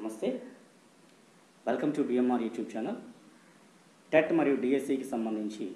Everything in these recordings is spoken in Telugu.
నమస్తే welcome to DMR YouTube channel TET మరియు డిఎస్సికి సంబంధించి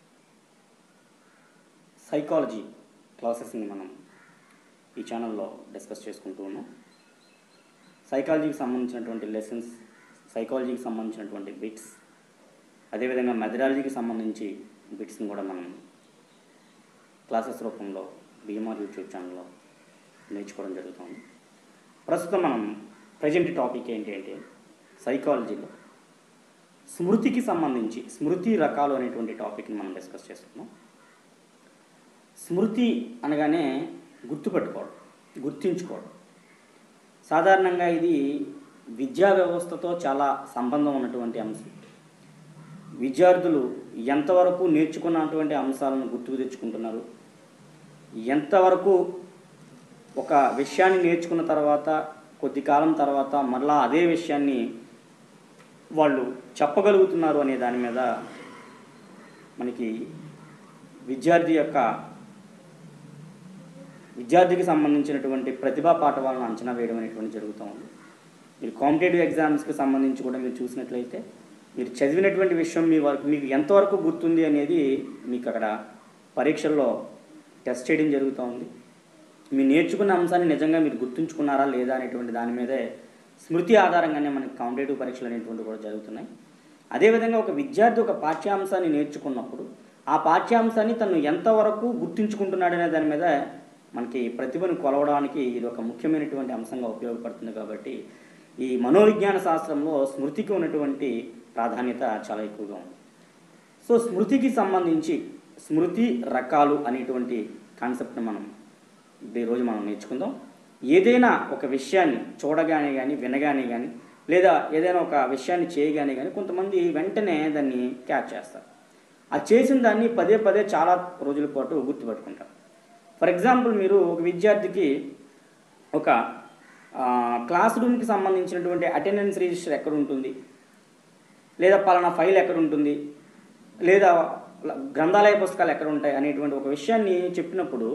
సైకాలజీ క్లాసెస్ని మనం ఈ ఛానల్లో డిస్కస్ చేసుకుంటూ ఉన్నాం సైకాలజీకి సంబంధించినటువంటి లెసన్స్ సైకాలజీకి సంబంధించినటువంటి బిట్స్ అదేవిధంగా మెథడాలజీకి సంబంధించి బిట్స్ని కూడా మనం క్లాసెస్ రూపంలో బిఎంఆర్ యూట్యూబ్ ఛానల్లో నేర్చుకోవడం జరుగుతుంది ప్రస్తుతం మనం ప్రజెంట్ టాపిక్ ఏంటి అంటే సైకాలజీలో స్మృతికి సంబంధించి స్మృతి రకాలు అనేటువంటి టాపిక్ని మనం డిస్కస్ చేస్తున్నాం స్మృతి అనగానే గుర్తుపెట్టుకోవడం గుర్తించుకోవడం సాధారణంగా ఇది విద్యా వ్యవస్థతో చాలా సంబంధం ఉన్నటువంటి అంశం విద్యార్థులు ఎంతవరకు నేర్చుకున్నటువంటి అంశాలను గుర్తుకు తెచ్చుకుంటున్నారు ఎంతవరకు ఒక విషయాన్ని నేర్చుకున్న తర్వాత కొద్ది కాలం తర్వాత మరలా అదే విషయాన్ని వాళ్ళు చెప్పగలుగుతున్నారు అనే దాని మీద మనకి విద్యార్థి యొక్క విద్యార్థికి సంబంధించినటువంటి ప్రతిభా పాఠవాలను అంచనా వేయడం అనేటువంటి జరుగుతూ ఉంది మీరు కాంపిటేటివ్ ఎగ్జామ్స్కి సంబంధించి కూడా మీరు చూసినట్లయితే మీరు చదివినటువంటి విషయం మీ వరకు మీకు ఎంతవరకు గుర్తుంది అనేది మీకు అక్కడ పరీక్షల్లో టెస్ట్ చేయడం జరుగుతూ ఉంది మీరు నేర్చుకున్న అంశాన్ని నిజంగా మీరు గుర్తుంచుకున్నారా లేదా అనేటువంటి దాని మీదే స్మృతి ఆధారంగానే మనకి కాంపిటేటివ్ పరీక్షలు అనేటువంటివి కూడా జరుగుతున్నాయి అదేవిధంగా ఒక విద్యార్థి ఒక పాఠ్యాంశాన్ని నేర్చుకున్నప్పుడు ఆ పాఠ్యాంశాన్ని తను ఎంతవరకు గుర్తుంచుకుంటున్నాడనే దాని మీద మనకి ప్రతిభను కొలవడానికి ఇది ఒక ముఖ్యమైనటువంటి అంశంగా ఉపయోగపడుతుంది కాబట్టి ఈ మనోవిజ్ఞాన శాస్త్రంలో స్మృతికి ఉన్నటువంటి ప్రాధాన్యత చాలా ఎక్కువగా ఉంది సో స్మృతికి సంబంధించి స్మృతి రకాలు అనేటువంటి కాన్సెప్ట్ని మనం ఇప్పుడు ఈరోజు మనం నేర్చుకుందాం ఏదైనా ఒక విషయాన్ని చూడగానే కానీ వినగానే కానీ లేదా ఏదైనా ఒక విషయాన్ని చేయగానే కానీ కొంతమంది వెంటనే దాన్ని క్యాచ్ చేస్తారు ఆ చేసిన దాన్ని పదే పదే చాలా రోజుల పాటు గుర్తుపెట్టుకుంటారు ఫర్ ఎగ్జాంపుల్ మీరు ఒక విద్యార్థికి ఒక క్లాస్ రూమ్కి సంబంధించినటువంటి అటెండెన్స్ రిజిస్టర్ ఎక్కడ ఉంటుంది లేదా పలానా ఫైల్ ఎక్కడ ఉంటుంది లేదా గ్రంథాలయ పుస్తకాలు ఎక్కడ ఉంటాయి అనేటువంటి ఒక విషయాన్ని చెప్పినప్పుడు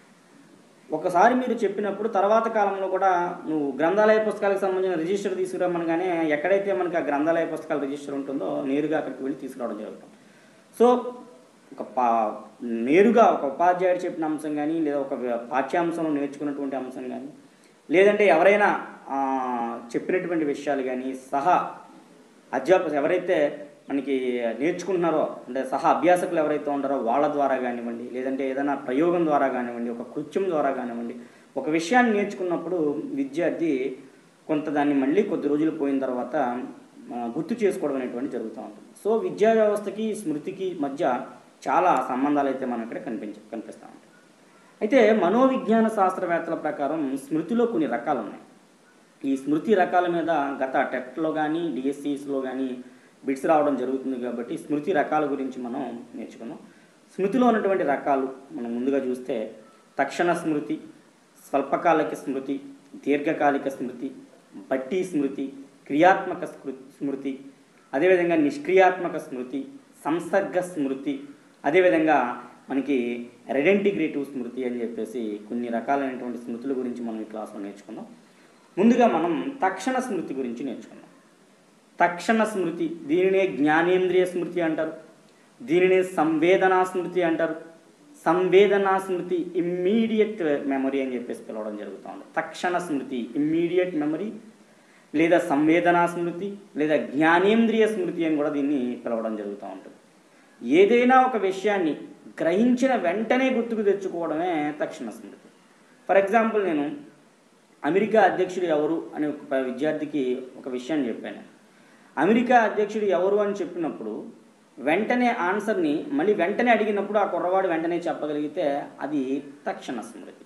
ఒకసారి మీరు చెప్పినప్పుడు తర్వాత కాలంలో కూడా నువ్వు గ్రంథాలయ పుస్తకాలకు సంబంధించిన రిజిస్టర్ తీసుకురమ్మనగానే ఎక్కడైతే మనకి ఆ గ్రంథాలయ పుస్తకాల రిజిస్టర్ ఉంటుందో నేరుగా అక్కడికి వెళ్ళి తీసుకురావడం జరుగుతుంది సో ఒక పా నేరుగా ఒక ఉపాధ్యాయుడు చెప్పిన అంశం కానీ లేదా ఒక పాఠ్యాంశంలో నేర్చుకున్నటువంటి అంశం కానీ లేదంటే ఎవరైనా ఆ, చెప్పినటువంటి విషయాలు కానీ సహా అధ్యాపకులు ఎవరైతే మనకి నేర్చుకుంటున్నారో అంటే సహా అభ్యాసకులు ఎవరైతే ఉంటారో వాళ్ళ ద్వారా కానివ్వండి లేదంటే ఏదైనా ప్రయోగం ద్వారా కానివ్వండి ఒక కృత్యం ద్వారా కానివ్వండి ఒక విషయాన్ని నేర్చుకున్నప్పుడు విద్యార్థి కొంత దాన్ని మళ్ళీ కొద్ది రోజులు పోయిన తర్వాత ఆ, గుర్తు చేసుకోవడం అనేటువంటి జరుగుతూ ఉంటుంది సో విద్యా వ్యవస్థకి స్మృతికి మధ్య చాలా సంబంధాలు అయితే మనం ఇక్కడ కనిపించ కనిపిస్తూ ఉంటాయి అయితే మనోవిజ్ఞాన శాస్త్రవేత్తల ప్రకారం స్మృతిలో కొన్ని రకాలు ఉన్నాయి ఈ స్మృతి రకాల మీద గత టెట్లో కానీ డిఎస్సిస్లో కానీ బిట్స్ రావడం జరుగుతుంది కాబట్టి స్మృతి రకాల గురించి మనం నేర్చుకున్నాం స్మృతిలో ఉన్నటువంటి రకాలు మనం ముందుగా చూస్తే తక్షణ స్మృతి స్వల్పకాలిక స్మృతి దీర్ఘకాలిక స్మృతి బట్టి స్మృతి క్రియాత్మక స్మృ- స్మృతి అదేవిధంగా నిష్క్రియాత్మక స్మృతి సంసర్గ స్మృతి అదేవిధంగా మనకి రెడెంటిగ్రేటివ్ స్మృతి అని చెప్పేసి కొన్ని రకాలైనటువంటి స్మృతుల గురించి మనం ఈ క్లాస్లో నేర్చుకుందాం ముందుగా మనం తక్షణ స్మృతి గురించి నేర్చుకుందాం తక్షణ స్మృతి దీనినే జ్ఞానేంద్రియ స్మృతి అంటారు దీనినే సంవేదనా స్మృతి అంటారు సంవేదనా స్మృతి ఇమ్మీడియట్ మెమరీ అని చెప్పేసి పిలవడం జరుగుతూ ఉంది తక్షణ స్మృతి ఇమ్మీడియట్ మెమరీ లేదా సంవేదనా స్మృతి లేదా జ్ఞానేంద్రియ స్మృతి అని కూడా దీన్ని పిలవడం జరుగుతూ ఉంటుంది ఏదైనా ఒక విషయాన్ని గ్రహించిన వెంటనే గుర్తుకు తెచ్చుకోవడమే తక్షణ స్మృతి ఫర్ ఎగ్జాంపుల్ నేను అమెరికా అధ్యక్షుడు ఎవరు అనే ఒక విద్యార్థికి ఒక విషయాన్ని చెప్పాను అమెరికా అధ్యక్షుడు ఎవరు అని చెప్పినప్పుడు వెంటనే ఆన్సర్ని మళ్ళీ వెంటనే అడిగినప్పుడు ఆ కుర్రవాడు వెంటనే చెప్పగలిగితే అది తక్షణ స్మృతి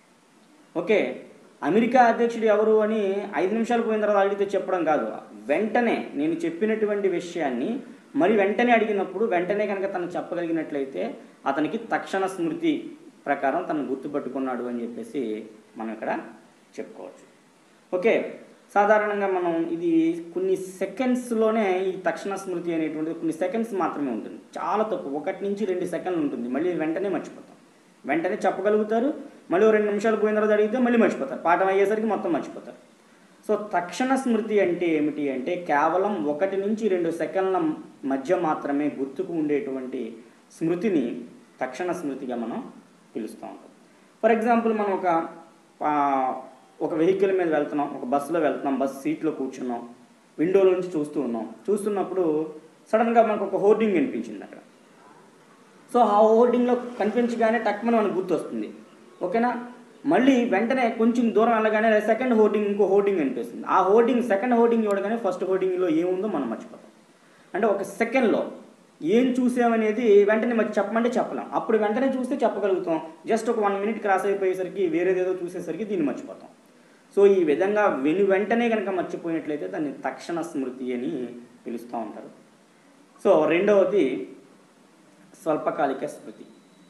ఓకే అమెరికా అధ్యక్షుడు ఎవరు అని ఐదు నిమిషాలు పోయిన తర్వాత అడిగితే చెప్పడం కాదు వెంటనే నేను చెప్పినటువంటి విషయాన్ని మరి వెంటనే అడిగినప్పుడు వెంటనే కనుక తను చెప్పగలిగినట్లయితే అతనికి తక్షణ స్మృతి ప్రకారం తను గుర్తుపట్టుకున్నాడు అని చెప్పేసి మనం ఇక్కడ చెప్పుకోవచ్చు ఓకే సాధారణంగా మనం ఇది కొన్ని సెకండ్స్లోనే ఈ తక్షణ స్మృతి అనేటువంటిది కొన్ని సెకండ్స్ మాత్రమే ఉంటుంది చాలా తక్కువ ఒకటి నుంచి రెండు సెకండ్లు ఉంటుంది మళ్ళీ వెంటనే మర్చిపోతాం వెంటనే చెప్పగలుగుతారు మళ్ళీ ఓ రెండు నిమిషాలు పోయిన తర్వాత అడిగితే మళ్ళీ మర్చిపోతారు పాఠం అయ్యేసరికి మొత్తం మర్చిపోతారు సో తక్షణ స్మృతి అంటే ఏమిటి అంటే కేవలం ఒకటి నుంచి రెండు సెకండ్ల మధ్య మాత్రమే గుర్తుకు ఉండేటువంటి స్మృతిని తక్షణ స్మృతిగా మనం పిలుస్తూ ఉంటాం ఫర్ ఎగ్జాంపుల్ మనం ఒక ఆ, ఒక వెహికల్ మీద వెళ్తున్నాం ఒక బస్సులో వెళ్తున్నాం బస్ సీట్లో కూర్చున్నాం విండోలో నుంచి చూస్తూ ఉన్నాం చూస్తున్నప్పుడు సడన్గా మనకు ఒక హోర్డింగ్ కనిపించింది అక్కడ సో ఆ హోర్డింగ్లో కనిపించగానే టక్మని మనకు గుర్తు వస్తుంది ఓకేనా మళ్ళీ వెంటనే కొంచెం దూరం వెళ్ళగానే సెకండ్ హోర్డింగ్ ఇంకో హోర్డింగ్ కనిపిస్తుంది ఆ హోర్డింగ్ సెకండ్ హోర్డింగ్ చూడగానే ఫస్ట్ హోర్డింగ్లో ఏముందో మనం మర్చిపోతాం అంటే ఒక సెకండ్లో ఏం చూసామనేది వెంటనే మరి చెప్పమంటే చెప్పలేం అప్పుడు వెంటనే చూస్తే చెప్పగలుగుతాం జస్ట్ ఒక వన్ మినిట్ క్రాస్ అయిపోయేసరికి వేరేదేదో చూసేసరికి దీన్ని మర్చిపోతాం సో ఈ విధంగా వెను వెంటనే కనుక మర్చిపోయినట్లయితే దాన్ని తక్షణ స్మృతి అని పిలుస్తూ ఉంటారు సో రెండవది స్వల్పకాలిక స్మృతి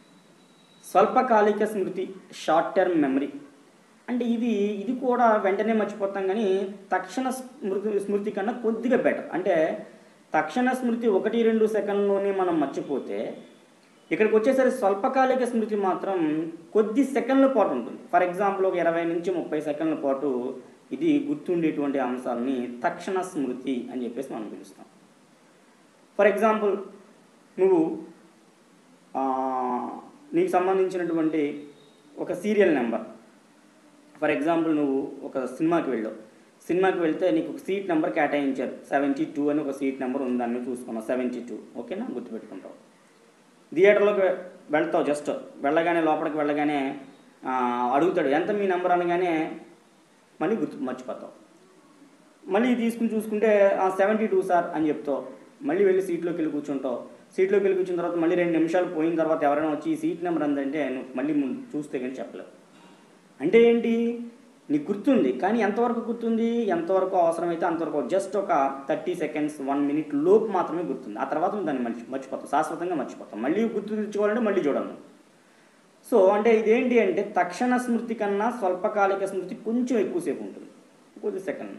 స్వల్పకాలిక స్మృతి షార్ట్ టర్మ్ మెమరీ అంటే ఇది ఇది కూడా వెంటనే మర్చిపోతాం కానీ తక్షణ స్మృతి స్మృతి కన్నా కొద్దిగా బెటర్ అంటే తక్షణ స్మృతి ఒకటి రెండు సెకండ్లోనే మనం మర్చిపోతే ఇక్కడికి వచ్చేసరికి స్వల్పకాలిక స్మృతి మాత్రం కొద్ది సెకండ్ల పాటు ఉంటుంది ఫర్ ఎగ్జాంపుల్ ఒక ఇరవై నుంచి ముప్పై సెకండ్ల పాటు ఇది గుర్తుండేటువంటి అంశాలని తక్షణ స్మృతి అని చెప్పేసి మనం పిలుస్తాం ఫర్ ఎగ్జాంపుల్ నువ్వు ఆ, నీకు సంబంధించినటువంటి ఒక సీరియల్ నెంబర్ ఫర్ ఎగ్జాంపుల్ నువ్వు ఒక సినిమాకి వెళ్ళావు సినిమాకి వెళ్తే నీకు ఒక సీట్ నెంబర్ కేటాయించారు సెవెంటీ టూ అని ఒక సీట్ నెంబర్ ఉందని చూసుకున్నావు సెవెంటీ టూ ఓకేనా గుర్తుపెట్టుకుంటావు థియేటర్లోకి వె- వెళ్తావు జస్ట్ వెళ్ళగానే లోపలికి వెళ్ళగానే ఆ, అడుగుతాడు ఎంత మీ నెంబర్ అనగానే మళ్ళీ గుర్తు మర్చిపోతావు మళ్ళీ తీసుకుని చూసుకుంటే సెవెంటీ టూ సార్ అని చెప్తావు మళ్ళీ వెళ్ళి సీట్లోకి వెళ్ళి కూర్చుంటావు సీట్లోకి వెళ్ళి కూర్చున్న తర్వాత మళ్ళీ రెండు నిమిషాలు పోయిన తర్వాత ఎవరైనా వచ్చి ఈ సీట్ నెంబర్ అందంటే నువ్వు మళ్ళీ ముందు చూస్తే కానీ చెప్పలేవు అంటే ఏంటి నీకు గుర్తుంది కానీ ఎంతవరకు గుర్తుంది ఎంతవరకు అవసరమైతే అంతవరకు జస్ట్ ఒక థర్టీ సెకండ్స్ వన్ మినిట్ లోపు మాత్రమే గుర్తుంది ఆ తర్వాత నువ్వు దాన్ని మర్చి మర్చిపోతాం శాశ్వతంగా మర్చిపోతాం మళ్ళీ గుర్తు తెచ్చుకోవాలంటే మళ్ళీ చూడాలి సో అంటే ఇదేంటి అంటే తక్షణ స్మృతి కన్నా స్వల్పకాలిక స్మృతి కొంచెం ఎక్కువసేపు ఉంటుంది కొద్ది సెకండ్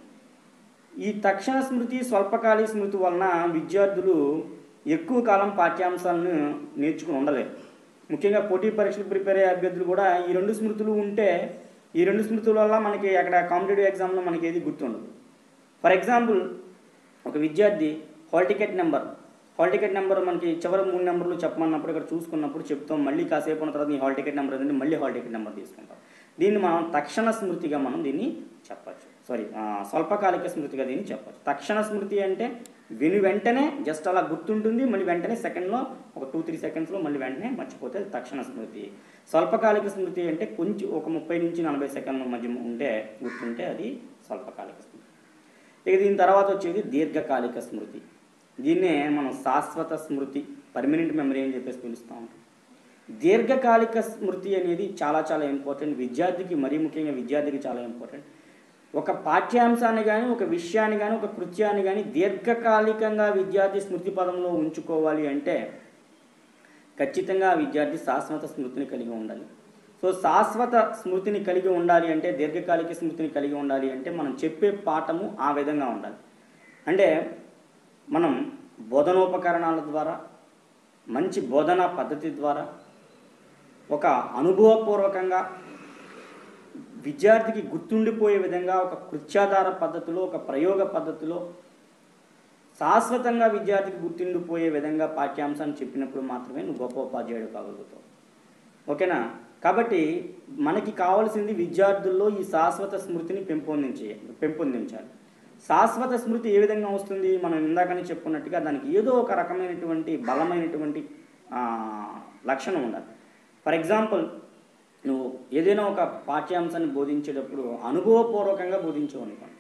ఈ తక్షణ స్మృతి స్వల్పకాలిక స్మృతి వలన విద్యార్థులు ఎక్కువ కాలం పాఠ్యాంశాలను నేర్చుకుని ఉండలేరు ముఖ్యంగా పోటీ పరీక్షలకు ప్రిపేర్ అయ్యే అభ్యర్థులు కూడా ఈ రెండు స్మృతులు ఉంటే ఈ రెండు స్మృతుల వల్ల మనకి అక్కడ కాంపిటేటివ్ ఎగ్జామ్లో మనకి ఏది గుర్తుండదు ఫర్ ఎగ్జాంపుల్ ఒక విద్యార్థి hall ticket number hall ticket number మనకి చివరి మూడు నెంబర్లు చెప్పమన్నప్పుడు ఇక్కడ చూసుకున్నప్పుడు చెప్తాం మళ్ళీ కాసేపు ఉన్న తర్వాత నీ హాల్ టికెట్ నెంబర్ ఏంటంటే మళ్ళీ హాల్ టికెట్ నెంబర్ తీసుకుంటాం దీన్ని మనం తక్షణ స్మృతిగా మనం దీన్ని చెప్పచ్చు సారీ స్వల్పకాలిక స్మృతిగా దీన్ని చెప్పచ్చు తక్షణ స్మృతి అంటే విని వెంటనే జస్ట్ అలా గుర్తుంటుంది మళ్ళీ వెంటనే సెకండ్లో ఒక టూ త్రీ సెకండ్స్లో మళ్ళీ వెంటనే మర్చిపోతే అది తక్షణ స్మృతి స్వల్పకాలిక స్మృతి అంటే కొంచెం ఒక ముప్పై నుంచి నలభై సెకండ్ల మధ్య ఉంటే గుర్తుంటే అది స్వల్పకాలిక స్మృతి ఇక దీని తర్వాత వచ్చేది దీర్ఘకాలిక స్మృతి దీన్నే మనం శాశ్వత స్మృతి పర్మనెంట్ మెమరీ అని చెప్పేసి పిలుస్తూ ఉంటాం దీర్ఘకాలిక స్మృతి అనేది చాలా చాలా ఇంపార్టెంట్ విద్యార్థికి మరీ ముఖ్యంగా విద్యార్థికి చాలా ఇంపార్టెంట్ ఒక పాఠ్యాంశాన్ని కానీ ఒక విషయాన్ని కానీ ఒక కృత్యాన్ని కానీ దీర్ఘకాలికంగా విద్యార్థి స్మృతి పదంలో ఉంచుకోవాలి అంటే ఖచ్చితంగా ఆ విద్యార్థి శాశ్వత స్మృతిని కలిగి ఉండాలి సో శాశ్వత స్మృతిని కలిగి ఉండాలి అంటే దీర్ఘకాలిక స్మృతిని కలిగి ఉండాలి అంటే మనం చెప్పే పాఠము ఆ విధంగా ఉండాలి అంటే మనం బోధనోపకరణాల ద్వారా మంచి బోధనా పద్ధతి ద్వారా ఒక అనుభవపూర్వకంగా విద్యార్థికి గుర్తుండిపోయే విధంగా ఒక కృత్యాధార పద్ధతిలో ఒక ప్రయోగ పద్ధతిలో శాశ్వతంగా విద్యార్థికి గుర్తుండిపోయే విధంగా పాఠ్యాంశాన్ని చెప్పినప్పుడు మాత్రమే నువ్వు గొప్ప ఉపాధ్యాయుడు కాగలుగుతావు ఓకేనా కాబట్టి మనకి కావాల్సింది విద్యార్థుల్లో ఈ శాశ్వత స్మృతిని పెంపొందించే పెంపొందించాలి శాశ్వత స్మృతి ఏ విధంగా వస్తుంది మనం ఇందాకనే చెప్పుకున్నట్టుగా దానికి ఏదో ఒక రకమైనటువంటి బలమైనటువంటి ఆ, లక్షణం ఉండాలి ఫర్ ఎగ్జాంపుల్ నువ్వు ఏదైనా ఒక పాఠ్యాంశాన్ని బోధించేటప్పుడు అనుభవపూర్వకంగా బోధించావు అనుకోండి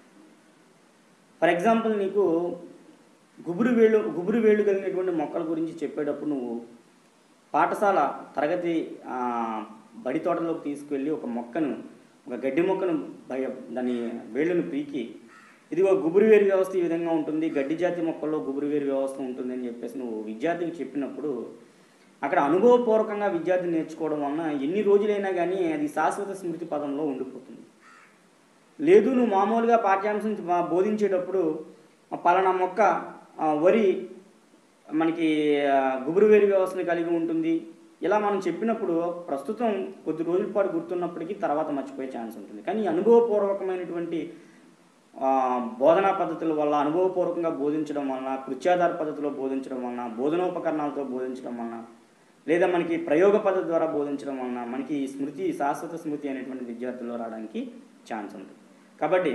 ఫర్ ఎగ్జాంపుల్ నీకు గుబురు వేళ్ళు గుబురు వేళ్ళు కలిగినటువంటి మొక్కల గురించి చెప్పేటప్పుడు నువ్వు పాఠశాల తరగతి ఆ, బడి తోటలోకి తీసుకువెళ్ళి ఒక మొక్కను ఒక గడ్డి మొక్కను బయ దాని వేళ్ళను పీకి ఇదిగో గుబురు వేరు వ్యవస్థ ఈ విధంగా ఉంటుంది గడ్డి జాతి మొక్కల్లో గుబురు వేరు వ్యవస్థ ఉంటుంది అని చెప్పేసి నువ్వు విద్యార్థికి చెప్పినప్పుడు అక్కడ అనుభవపూర్వకంగా విద్యార్థి నేర్చుకోవడం వలన ఎన్ని రోజులైనా కానీ అది శాశ్వత స్మృతి పదంలో ఉండిపోతుంది లేదు నువ్వు మామూలుగా పాఠ్యాంశం బా- బోధించేటప్పుడు ఆ పలానా మొక్క ఆ, వరి మనకి ఆ, గుబురు వేరు వ్యవస్థను కలిగి ఉంటుంది ఇలా మనం చెప్పినప్పుడు ప్రస్తుతం కొద్ది రోజుల పాటు గుర్తున్నప్పటికీ తర్వాత మర్చిపోయే ఛాన్స్ ఉంటుంది కానీ ఈ అనుభవపూర్వకమైనటువంటి ఆ, బోధనా పద్ధతుల వల్ల అనుభవపూర్వకంగా బోధించడం వలన కృత్యాధార పద్ధతిలో బోధించడం వలన బోధనోపకరణాలతో బోధించడం వలన లేదా మనకి ప్రయోగ పద్ధతి ద్వారా బోధించడం వలన మనకి ఈ స్మృతి శాశ్వత స్మృతి అనేటువంటి విద్యార్థుల్లో రావడానికి ఛాన్స్ ఉంది కాబట్టి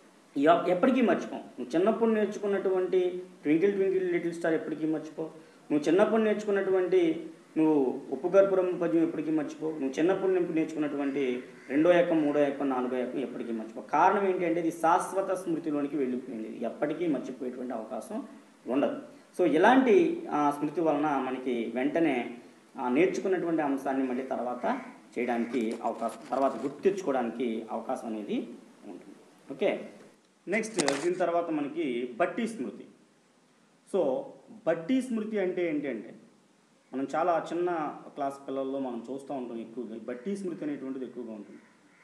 ఎ- ఎప్పటికీ మర్చిపో నువ్వు చిన్నప్పుడు నేర్చుకున్నటువంటి ట్వింకిల్ ట్వింకిల్ లిటిల్ స్టార్ ఎప్పటికీ మర్చిపో నువ్వు చిన్నప్పుడు నేర్చుకున్నటువంటి నువ్వు ఉప్పు కర్పూరం పద్యం ఎప్పటికీ మర్చిపో నువ్వు చిన్నప్పుడు నుంచి నేర్చుకున్నటువంటి రెండో ఎక్కం మూడో ఎక్కం నాలుగో ఎక్కం ఎప్పటికీ మర్చిపో కారణం ఏంటి అంటే ఇది శాశ్వత స్మృతిలోనికి వెళ్ళిపోయింది ఇది ఎప్పటికీ మర్చిపోయేటువంటి అవకాశం ఉండదు సో ఇలాంటి ఆ, స్మృతి వలన మనకి వెంటనే ఆ, నేర్చుకున్నటువంటి అంశాన్ని మళ్ళీ తర్వాత చేయడానికి అవకాశం తర్వాత గుర్తు తెచ్చుకోవడానికి అవకాశం అనేది ఉంటుంది ఓకే నెక్స్ట్ దీని తర్వాత మనకి బట్టి స్మృతి సో బట్టి స్మృతి అంటే ఏంటి అంటే మనం చాలా చిన్న క్లాస్ పిల్లల్లో మనం చూస్తూ ఉంటాం ఎక్కువగా ఈ బట్టి స్మృతి అనేటువంటిది ఎక్కువగా ఉంటుంది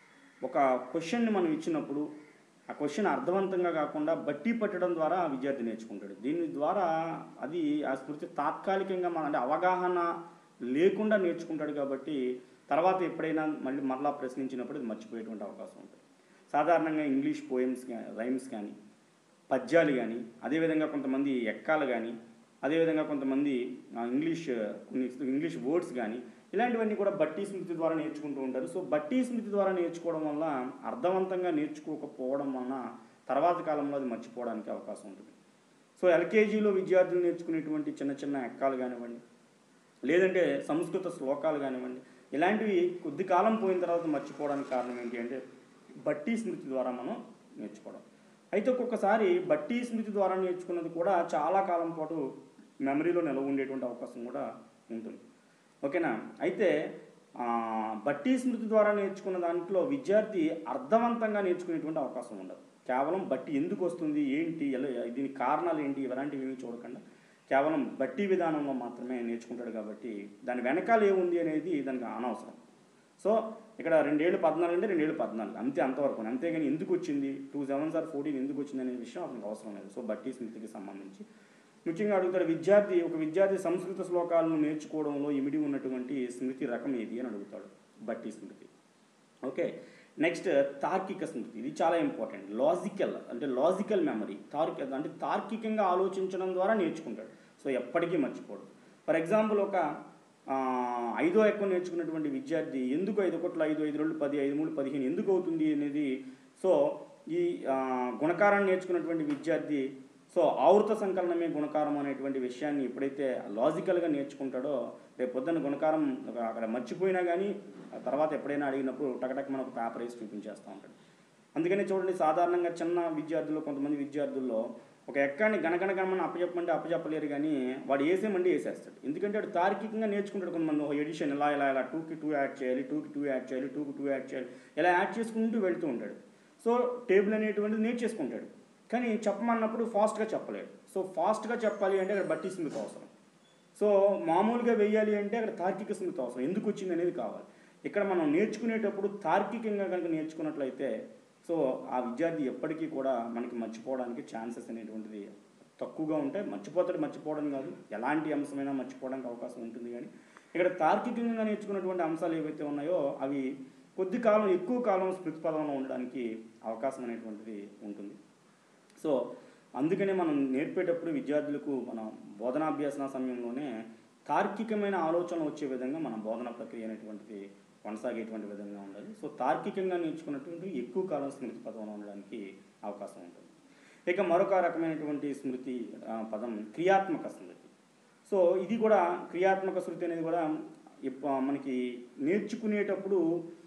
ఒక క్వశ్చన్ని మనం ఇచ్చినప్పుడు ఆ క్వశ్చన్ అర్థవంతంగా కాకుండా బట్టి పట్టడం ద్వారా ఆ విద్యార్థి నేర్చుకుంటాడు దీని ద్వారా అది ఆ స్మృతి తాత్కాలికంగా మన అంటే అవగాహన లేకుండా నేర్చుకుంటాడు కాబట్టి తర్వాత ఎప్పుడైనా మళ్ళీ మరలా ప్రశ్నించినప్పుడు ఇది మర్చిపోయేటువంటి అవకాశం ఉంటుంది సాధారణంగా ఇంగ్లీష్ పోయమ్స్ కానీ రైమ్స్ కానీ పద్యాలు కానీ అదేవిధంగా కొంతమంది ఎక్కాలు కానీ అదేవిధంగా కొంతమంది ఆ, ఇంగ్లీష్ కొన్ని ఇంగ్లీష్ వర్డ్స్ కానీ ఇలాంటివన్నీ కూడా బట్టి స్మృతి ద్వారా నేర్చుకుంటూ ఉంటారు సో బట్టి స్మృతి ద్వారా నేర్చుకోవడం వల్ల అర్థవంతంగా నేర్చుకోకపోవడం వలన తర్వాత కాలంలో అది మర్చిపోవడానికి అవకాశం ఉంటుంది సో ఎల్కేజీలో విద్యార్థులు నేర్చుకునేటువంటి చిన్న చిన్న ఎక్కాలు కానివ్వండి లేదంటే సంస్కృత శ్లోకాలు కానివ్వండి ఇలాంటివి కొద్ది కాలం పోయిన తర్వాత మర్చిపోవడానికి కారణం ఏంటి అంటే బట్టి స్మృతి ద్వారా మనం నేర్చుకోవడం అయితే ఒక్కొక్కసారి బట్టి స్మృతి ద్వారా నేర్చుకున్నది కూడా చాలా కాలం పాటు మెమరీలో నిల్వ ఉండేటువంటి అవకాశం కూడా ఉంటుంది ఓకేనా అయితే ఆ, బట్టి స్మృతి ద్వారా నేర్చుకున్న దాంట్లో విద్యార్థి అర్థవంతంగా నేర్చుకునేటువంటి అవకాశం ఉండదు కేవలం బట్టి ఎందుకు వస్తుంది ఏంటి ఎలా దీని కారణాలు ఏంటి ఇలాంటివి ఏమీ చూడకుండా కేవలం బట్టి విధానంలో మాత్రమే నేర్చుకుంటాడు కాబట్టి దాని వెనకాల ఏముంది అనేది దానికి అనవసరం సో ఇక్కడ రెండేళ్ళు పద్నాలుగు అంటే రెండేళ్ళు పద్నాలుగు అంతే అంతవరకు అంతేగాని ఎందుకు వచ్చింది టూ సెవెన్ సార్ ఫోర్టీన్ ఎందుకు వచ్చింది అనే విషయం అతనికి అవసరం లేదు సో బట్టి స్మృతికి సంబంధించి ముఖ్యంగా అడుగుతాడు విద్యార్థి ఒక విద్యార్థి సంస్కృత శ్లోకాలను నేర్చుకోవడంలో ఇమిడి ఉన్నటువంటి స్మృతి రకం ఏది అని అడుగుతాడు బట్టి స్మృతి ఓకే నెక్స్ట్ తార్కిక స్మృతి ఇది చాలా ఇంపార్టెంట్ లాజికల్ అంటే లాజికల్ మెమరీ తార్కి అంటే తార్కికంగా ఆలోచించడం ద్వారా నేర్చుకుంటాడు సో ఎప్పటికీ మర్చిపోడు ఫర్ ఎగ్జాంపుల్ ఒక ఆ, ఐదో ఎక్కువ నేర్చుకున్నటువంటి విద్యార్థి ఎందుకు ఐదు ఒకట్లు ఐదు ఐదు రెండు పది ఐదు మూడు పదిహేను ఎందుకు అవుతుంది అనేది సో ఈ ఆ, గుణకారాన్ని నేర్చుకున్నటువంటి విద్యార్థి సో ఆవృత సంకలనమే గుణకారం అనేటువంటి విషయాన్ని ఎప్పుడైతే లాజికల్గా నేర్చుకుంటాడో రేపు పొద్దున్న గుణకారం ఒక- అక్కడ మర్చిపోయినా కానీ ఆ తర్వాత ఎప్పుడైనా అడిగినప్పుడు టకటక్ మనకు పేపర్ వేసి చూపించేస్తూ ఉంటాడు అందుకని చూడండి సాధారణంగా చిన్న విద్యార్థుల్లో కొంతమంది విద్యార్థుల్లో ఒక ఎక్కాన్ని గణగణ గణమని అప్పచెప్పమంటే అప్పచెప్పలేరు కానీ వాడు వేసేమంటే వేసేస్తాడు ఎందుకంటే వాడు తార్కికంగా నేర్చుకుంటాడు కొంతమంది ఒక ఎడిషన్ ఇలా ఇలా ఇలా టూకి టూ యాడ్ చేయాలి టూకి టూ యాడ్ చేయాలి టూకి టూ యాడ్ చేయాలి ఇలా యాడ్ చేసుకుంటూ వెళ్తూ ఉంటాడు సో టేబుల్ అనేటువంటిది నేర్చేసుకుంటాడు కానీ చెప్పమన్నప్పుడు ఫాస్ట్గా చెప్పలేడు సో ఫాస్ట్గా చెప్పాలి అంటే అక్కడ బట్టి స్మృతి అవసరం సో మామూలుగా వెయ్యాలి అంటే అక్కడ తార్కిక స్మృతి అవసరం ఎందుకు వచ్చింది అనేది కావాలి ఇక్కడ మనం నేర్చుకునేటప్పుడు తార్కికంగా కనుక నేర్చుకున్నట్లయితే సో ఆ విద్యార్థి ఎప్పటికీ కూడా మనకి మర్చిపోవడానికి ఛాన్సెస్ అనేటువంటిది తక్కువగా ఉంటాయి మర్చిపోతాడు మర్చిపోవడం కాదు ఎలాంటి అంశమైనా మర్చిపోవడానికి అవకాశం ఉంటుంది కానీ ఇక్కడ తార్కికంగా నేర్చుకున్నటువంటి అంశాలు ఏవైతే ఉన్నాయో అవి కొద్ది కాలం ఎక్కువ కాలం స్మృతి పదంలో ఉండడానికి అవకాశం అనేటువంటిది ఉంటుంది సో అందుకనే మనం నేర్పేటప్పుడు విద్యార్థులకు మన బోధనాభ్యాసన సమయంలోనే తార్కికమైన ఆలోచన వచ్చే విధంగా మన బోధన ప్రక్రియ అనేటువంటిది కొనసాగేటువంటి విధంగా ఉండాలి సో తార్కికంగా నేర్చుకున్నటువంటి ఎక్కువ కాలం స్మృతి పదంలో ఉండడానికి అవకాశం ఉంటుంది ఇక మరొక రకమైనటువంటి స్మృతి ఆ, పదం క్రియాత్మక స్మృతి సో ఇది కూడా క్రియాత్మక స్మృతి అనేది కూడా ఇప్ప- మనకి నేర్చుకునేటప్పుడు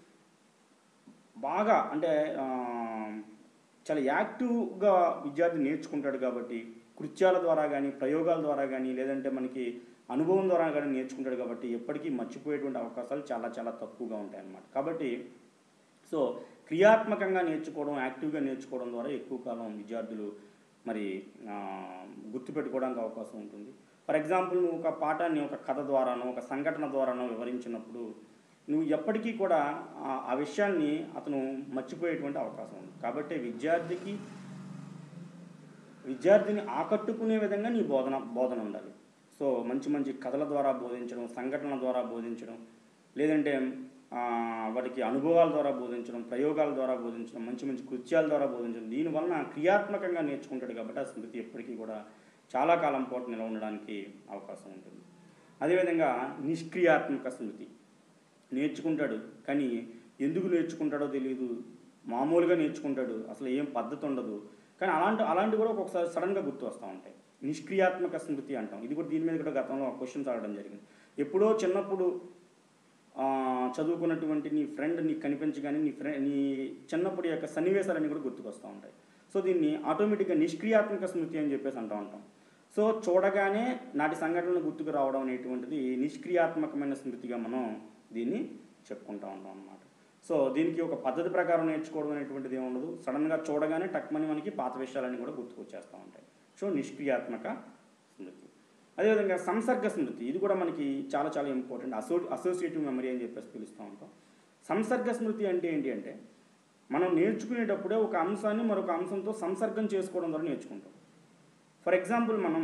బాగా అంటే ఆ, చాలా యాక్టివ్గా విద్యార్థి నేర్చుకుంటాడు కాబట్టి కృత్యాల ద్వారా కానీ ప్రయోగాల ద్వారా కానీ లేదంటే మనకి అనుభవం ద్వారా కానీ నేర్చుకుంటాడు కాబట్టి ఎప్పటికీ మర్చిపోయేటువంటి అవకాశాలు చాలా చాలా తక్కువగా ఉంటాయి అన్నమాట కాబట్టి సో క్రియాత్మకంగా నేర్చుకోవడం యాక్టివ్గా నేర్చుకోవడం ద్వారా ఎక్కువ కాలం విద్యార్థులు మరి ఆ, గుర్తుపెట్టుకోవడానికి అవకాశం ఉంటుంది ఫర్ ఎగ్జాంపుల్ నువ్వు ఒక పాఠాన్ని ఒక కథ ద్వారానో ఒక సంఘటన ద్వారానో వివరించినప్పుడు నువ్వు ఎప్పటికీ కూడా ఆ- ఆ విషయాన్ని అతను మర్చిపోయేటువంటి అవకాశం ఉంది కాబట్టి విద్యార్థికి విద్యార్థిని ఆకట్టుకునే విధంగా నీ బోధన బోధన ఉండాలి సో మంచి మంచి కథల ద్వారా బోధించడం సంఘటనల ద్వారా బోధించడం లేదంటే ఆ, వాటికి అనుభవాల ద్వారా బోధించడం ప్రయోగాల ద్వారా బోధించడం మంచి మంచి కృత్యాల ద్వారా బోధించడం దీనివలన క్రియాత్మకంగా నేర్చుకుంటాడు కాబట్టి ఆ స్మృతి ఎప్పటికీ కూడా చాలా కాలం పాటు నిలవ ఉండడానికి అవకాశం ఉంటుంది అదేవిధంగా నిష్క్రియాత్మక స్మృతి నేర్చుకుంటాడు కానీ ఎందుకు నేర్చుకుంటాడో తెలియదు మామూలుగా నేర్చుకుంటాడు అసలు ఏం పద్ధతి ఉండదు కానీ అలాంటి అలాంటి కూడా ఒక్కొక్కసారి సడన్గా గుర్తు వస్తూ ఉంటాయి నిష్క్రియాత్మక స్మృతి అంటాం ఇది కూడా దీని మీద కూడా గతంలో క్వశ్చన్స్ ఆడడం జరిగింది ఎప్పుడో చిన్నప్పుడు ఆ, చదువుకున్నటువంటి నీ ఫ్రెండ్ నీకు కనిపించగానే నీ ఫ్రెండ్ నీ చిన్నప్పుడు యొక్క సన్నివేశాలన్నీ కూడా గుర్తుకొస్తూ ఉంటాయి సో దీన్ని ఆటోమేటిక్గా నిష్క్రియాత్మక స్మృతి అని చెప్పేసి అంటూ ఉంటాం సో చూడగానే నాటి సంఘటనలు గుర్తుకు రావడం అనేటువంటిది నిష్క్రియాత్మకమైన స్మృతిగా మనం దీన్ని చెప్పుకుంటూ ఉంటాం అన్నమాట సో దీనికి ఒక పద్ధతి ప్రకారం నేర్చుకోవడం అనేటువంటిది ఏమి ఉండదు సడన్గా చూడగానే టక్మని మనకి పాత విషయాలన్నీ కూడా గుర్తుకొచ్చేస్తూ ఉంటాయి సో నిష్క్రియాత్మక స్మృతి అదేవిధంగా సంసర్గ స్మృతి ఇది కూడా మనకి చాలా చాలా ఇంపార్టెంట్ అసో అసోసియేటివ్ మెమరీ అని చెప్పేసి పిలుస్తూ ఉంటాం సంసర్గ స్మృతి అంటే ఏంటి అంటే మనం నేర్చుకునేటప్పుడే ఒక అంశాన్ని మరొక అంశంతో సంసర్గం చేసుకోవడం ద్వారా నేర్చుకుంటాం ఫర్ ఎగ్జాంపుల్ మనం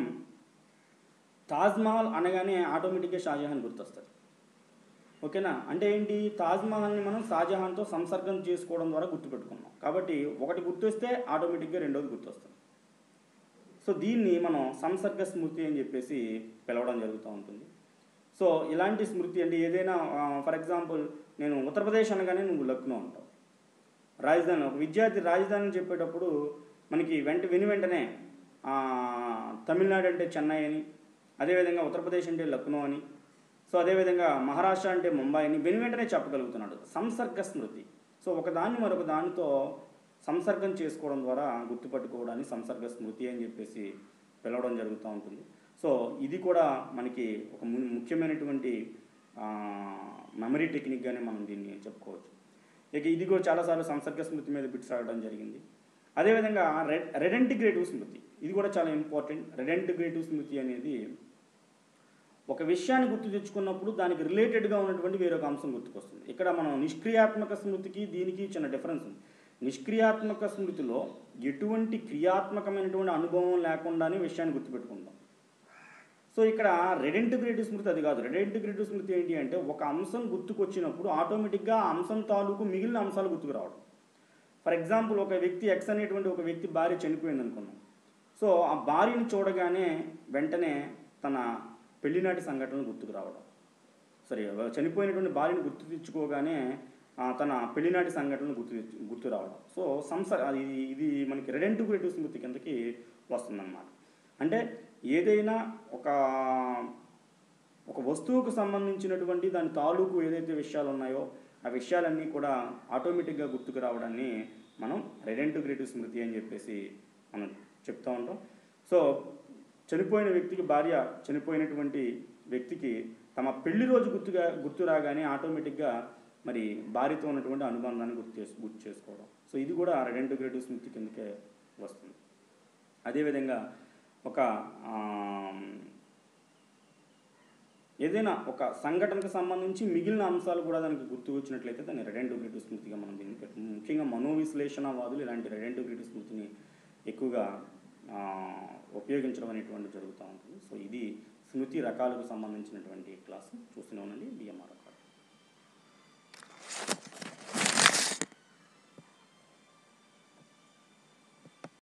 తాజ్మహల్ అనగానే ఆటోమేటిక్గా షాజహాన్ గుర్తొస్తుంది ఓకేనా అంటే ఏంటి తాజ్మహల్ని మనం షాజహాన్తో సంసర్గం చేసుకోవడం ద్వారా గుర్తుపెట్టుకున్నాం కాబట్టి ఒకటి గుర్తొస్తే ఆటోమేటిక్గా రెండోది గుర్తొస్తుంది సో దీన్ని మనం సంసర్గ స్మృతి అని చెప్పేసి పిలవడం జరుగుతూ ఉంటుంది సో ఇలాంటి స్మృతి అంటే ఏదైనా ఫర్ ఎగ్జాంపుల్ నేను ఉత్తరప్రదేశ్ అనగానే నువ్వు లక్నో అంటావు రాజధాని ఒక విద్యార్థి రాజధాని అని చెప్పేటప్పుడు మనకి వెంట విని వెంటనే ఆ, తమిళనాడు అంటే చెన్నై అని అదేవిధంగా ఉత్తరప్రదేశ్ అంటే లక్నో అని సో అదేవిధంగా మహారాష్ట్ర అంటే ముంబై అని విని వెంటనే చెప్పగలుగుతున్నాడు సంసర్గ స్మృతి సో ఒకదాన్ని మరొక దానితో సంసర్గం చేసుకోవడం ద్వారా గుర్తుపట్టుకోవడాన్ని సంసర్గ స్మృతి అని చెప్పేసి పిలవడం జరుగుతూ ఉంటుంది సో ఇది కూడా మనకి ఒక ము- ముఖ్యమైనటువంటి మెమరీ టెక్నిక్గానే మనం దీన్ని చెప్పుకోవచ్చు ఇక ఇది కూడా చాలాసార్లు సంసర్గ స్మృతి మీద బిట్స్ ఆడడం జరిగింది అదేవిధంగా రెడ్ రెడెంటిగ్రేటివ్ స్మృతి ఇది కూడా చాలా ఇంపార్టెంట్ రెడెంటిగ్రేటివ్ స్మృతి అనేది ఒక విషయాన్ని గుర్తు తెచ్చుకున్నప్పుడు దానికి రిలేటెడ్గా ఉన్నటువంటి వేరొక అంశం గుర్తుకొస్తుంది ఇక్కడ మనం నిష్క్రియాత్మక స్మృతికి దీనికి చిన్న డిఫరెన్స్ ఉంది నిష్క్రియాత్మక స్మృతిలో ఎటువంటి క్రియాత్మకమైనటువంటి అనుభవం లేకుండానే విషయాన్ని గుర్తుపెట్టుకుంటాం సో ఇక్కడ రెడెంటిగ్రేటివ్ స్మృతి అది కాదు రెడెంటిగ్రేటివ్ స్మృతి ఏంటి అంటే ఒక అంశం గుర్తుకొచ్చినప్పుడు ఆటోమేటిక్గా ఆ అంశం తాలూకు మిగిలిన అంశాలు గుర్తుకు రావడం ఫర్ ఎగ్జాంపుల్ ఒక వ్యక్తి ఎక్స్ అనేటువంటి ఒక వ్యక్తి భార్య చనిపోయింది అనుకున్నాం సో ఆ భార్యని చూడగానే వెంటనే తన పెళ్లినాటి సంఘటనలు గుర్తుకు రావడం సరే చనిపోయినటువంటి భార్యను గుర్తు తెచ్చుకోగానే ఆ, తన పెళ్లినాటి సంఘటనలు గుర్తు తెచ్చు- గుర్తు రావడం సో సంస అది ఇది మనకి రెడెంటిగ్రేటివ్ స్మృతి కిందకి వస్తుందన్నమాట అంటే ఏదైనా ఒక ఒక వస్తువుకు సంబంధించినటువంటి దాని తాలూకు ఏదైతే విషయాలు ఉన్నాయో ఆ విషయాలన్నీ కూడా ఆటోమేటిక్గా గుర్తుకు రావడాన్ని మనం రెడెంటిగ్రేటివ్ స్మృతి అని చెప్పేసి మనం చెప్తూ ఉంటాం సో చనిపోయిన వ్యక్తికి భార్య చనిపోయినటువంటి వ్యక్తికి తమ పెళ్లి రోజు గుర్తుగా గుర్తు రాగానే ఆటోమేటిక్గా మరి భార్యతో ఉన్నటువంటి అనుబంధాన్ని గుర్తు చేసు గుర్తు చేసుకోవడం సో ఇది కూడా రెడెంటిగ్రేటివ్ స్మృతి కిందకే వస్తుంది అదేవిధంగా ఒక ఆమ్, ఏదైనా ఒక సంఘటనకు సంబంధించి మిగిలిన అంశాలు కూడా దానికి గుర్తు వచ్చినట్లయితే దాన్ని రెడెంటిగ్రేటివ్ స్మృతిగా మనం దీన్ని పెట్టు ముఖ్యంగా మనోవిశ్లేషణవాదులు ఇలాంటి రెడెంటిగ్రేటివ్ స్మృతిని ఎక్కువగా ఆ, ఉపయోగించడం అనేటువంటి జరుగుతూ ఉంటుంది సో ఇది స్మృతి రకాలకు సంబంధించినటువంటి క్లాసు చూస్తూనే ఉండండి బిఎంఆర్